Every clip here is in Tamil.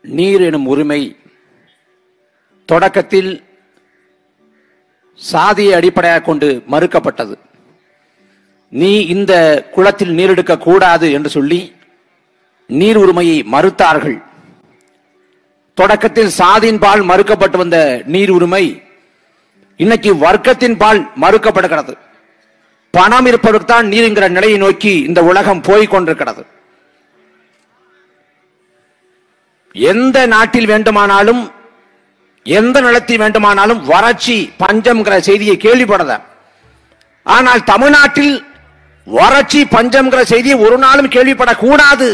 நீர் எனும் உரிமை தொடக்கத்தில் சாதியை அடிப்படையாக கொண்டு மறுக்கப்பட்டது நீ இந்த குளத்தில் நீர் எடுக்க கூடாது என்று சொல்லி நீர் உரிமையை மறுத்தார்கள் தொடக்கத்தில் சாதியின் பால் மறுக்கப்பட்டு வந்த நீர் உரிமை இன்னைக்கு வர்க்கத்தின் பால் மறுக்கப்படுகிறது பணம் இருப்பதற்கு தான் நீருங்கிற நிலையை நோக்கி இந்த உலகம் போய் கொண்டிருக்கிறது எந்த நாட்டில் வேண்டுமானாலும் எந்த நிலத்தில் வேண்டுமானாலும் வறட்சி பஞ்சம்ங்கிற செய்தியை கேள்விப்படத ஆனால் தமிழ்நாட்டில் வறட்சி பஞ்சம்ங்கிற செய்தியை ஒரு நாளும் கேள்விப்படக்கூடாது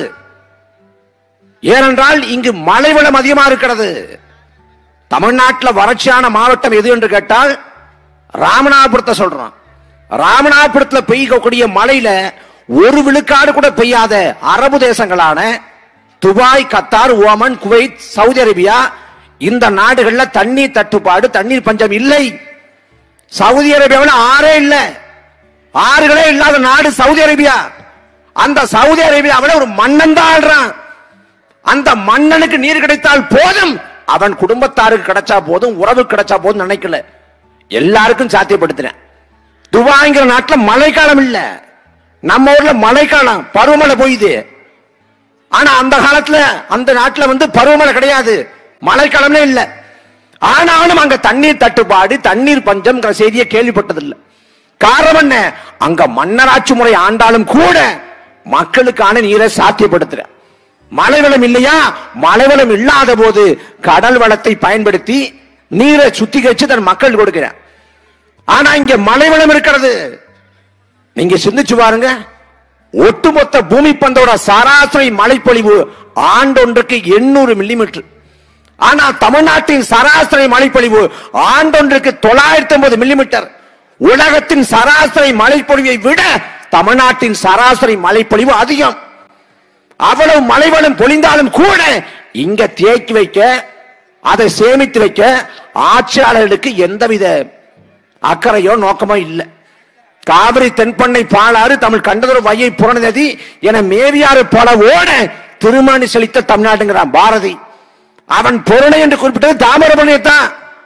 ஏனென்றால் இங்கு மழை வளம் அதிகமா இருக்கிறது தமிழ்நாட்டில் வறட்சியான மாவட்டம் எது என்று கேட்டால் ராமநாதபுரத்தை சொல்றோம் ராமநாதபுரத்தில் பெய்யக்கூடிய மழையில ஒரு விழுக்காடு கூட பெய்யாத அரபு தேசங்களான Dubai Qatar Oman Kuwait Saudi Arabia இந்த நாடுகள்ல தண்ணீர் தட்டுப்பாடு தண்ணீர் பஞ்சம் இல்லை சவுதி அரேபியாவில் ஆறே இல்ல ஆறுகளே இல்லாத நாடு சவுதி அரேபியா அந்த சவுதி அரேபியாவில் ஒரு மன்னன் தான் ஆள்றான் அந்த மன்னனுக்கு நீர் கிடைத்தால் போதும் அவன் குடும்பத்தாருக்கு கிடைச்சா போதும் உறவு கிடைச்சா போதும் நினைக்கல எல்லாருக்கும் சாத்தியப்படுத்துறேன் துபாய்ங்கிற நாட்டுல மழைக்காலம் இல்ல நம்ம ஊர்ல மழைக்காலம் பருவமழை போயுது ஆனா அந்த காலத்துல அந்த நாட்டுல வந்து பருவமழை கிடையாது மழைக்காலமே இல்ல ஆனாலும் அங்க தண்ணீர் தட்டுப்பாடு தண்ணீர் பஞ்சம் செய்தியை கேள்விப்பட்டதில்லை காரணம் என்ன அங்க மன்னராட்சி முறை ஆண்டாலும் கூட மக்களுக்கான நீரை சாத்தியப்படுத்துற மழை வளம் இல்லையா மழை வளம் இல்லாத போது கடல் வளத்தை பயன்படுத்தி நீரை சுத்திகரிச்சு தன் மக்கள் கொடுக்கிற ஆனா இங்க மழை வளம் இருக்கிறது நீங்க சிந்திச்சு பாருங்க ஒட்டுமொத்த பூமி பந்தோட சராசரி மழைப்பொழிவு ஆண்டொன்றுக்கு எண்ணூறு மில்லிமீட்டர் ஆனா தமிழ்நாட்டின் சராசரி மழைப்பொழிவு ஆண்டொன்றுக்கு தொள்ளாயிரத்தி ஐம்பது மில்லிமீட்டர் உலகத்தின் சராசரி மழைப்பொழிவை விட தமிழ்நாட்டின் சராசரி மழைப்பொழிவு அதிகம் அவ்வளவு மழைவளம் பொழிந்தாலும் கூட இங்க தேக்கி வைக்க அதை சேமித்து வைக்க ஆட்சியாளர்களுக்கு எந்தவித அக்கறையோ நோக்கமோ இல்லை காவிரி தென்பண்ணை பாலாறு தமிழ் கண்டதொரு வையை புறநதி என மேவியாறு பல ஓட திருமணி செழித்த தமிழ்நாட்டுங்கிறான் பாரதி அவன் பொருணை என்று குறிப்பிட்டது தாமிரபரணியை தான்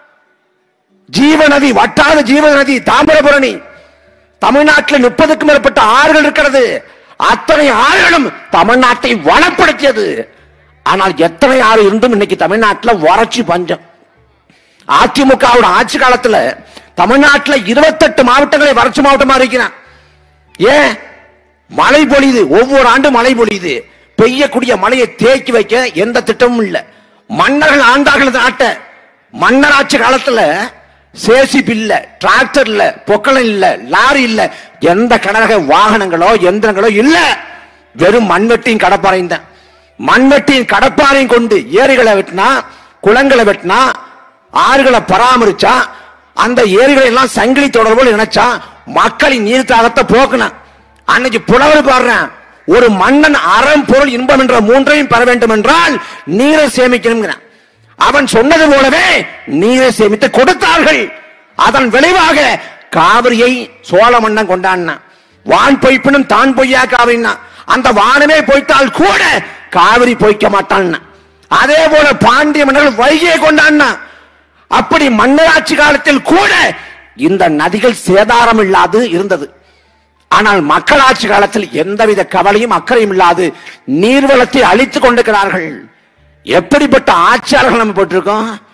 ஜீவநதி வட்டாத ஜீவநதி தாமிரபரணி தமிழ்நாட்டில் முப்பதுக்கும் மேற்பட்ட ஆறுகள் இருக்கிறது அத்தனை ஆறுகளும் தமிழ்நாட்டை வளப்படுத்தியது ஆனால் எத்தனை ஆறு இருந்தும் இன்னைக்கு தமிழ்நாட்டில் வறட்சி பஞ்சம் அதிமுகவோட ஆட்சி காலத்துல தமிழ்நாட்டில் இருபத்தெட்டு மாவட்டங்களை வறட்சி மாவட்டமா இருக்கிறான் ஏன் மழை பொழியுது ஒவ்வொரு ஆண்டும் மழை பொழியுது பெய்யக்கூடிய மழையை தேக்கி வைக்க எந்த திட்டமும் இல்லை மன்னர்கள் ஆண்டார்கள் நாட்டை மன்னராட்சி காலத்துல சேசிப் இல்ல டிராக்டர் இல்ல பொக்கலம் இல்ல லாரி இல்ல எந்த கனரக வாகனங்களோ எந்திரங்களோ இல்ல வெறும் மண்வெட்டியும் கடப்பாறையும் தான் மண்வெட்டியும் கடப்பாறையும் கொண்டு ஏரிகளை வெட்டினா குளங்களை வெட்டினா ஆறுகளை பராமரிச்சா அந்த ஏரிகளை எல்லாம் சங்கிலி தொடர்போடு இணைச்சா மக்களின் நீர் தாகத்தை போக்குனான் அன்னைக்கு புலவர் பாடுறேன் ஒரு மன்னன் அறம் பொருள் இன்பம் என்ற மூன்றையும் பெற வேண்டும் என்றால் நீரை சேமிக்கணும் அவன் சொன்னது போலவே நீரை சேமித்து கொடுத்தார்கள் அதன் விளைவாக காவிரியை சோழ மன்னன் கொண்டாடினான் வான் பொய்ப்பினும் தான் பொய்யா காவிரினா அந்த வானமே பொய்த்தால் கூட காவிரி பொய்க்க மாட்டான் அதே போல பாண்டிய மன்னர்கள் வைகையை கொண்டாடினா அப்படி மன்னராட்சி காலத்தில் கூட இந்த நதிகள் சேதாரம் இல்லாது இருந்தது ஆனால் மக்களாட்சி காலத்தில் எந்தவித கவலையும் அக்கறையும் இல்லாது நீர்வளத்தை அழித்துக் கொண்டிருக்கிறார்கள் எப்படிப்பட்ட ஆட்சியாளர்கள் நம்ம போட்டிருக்கோம்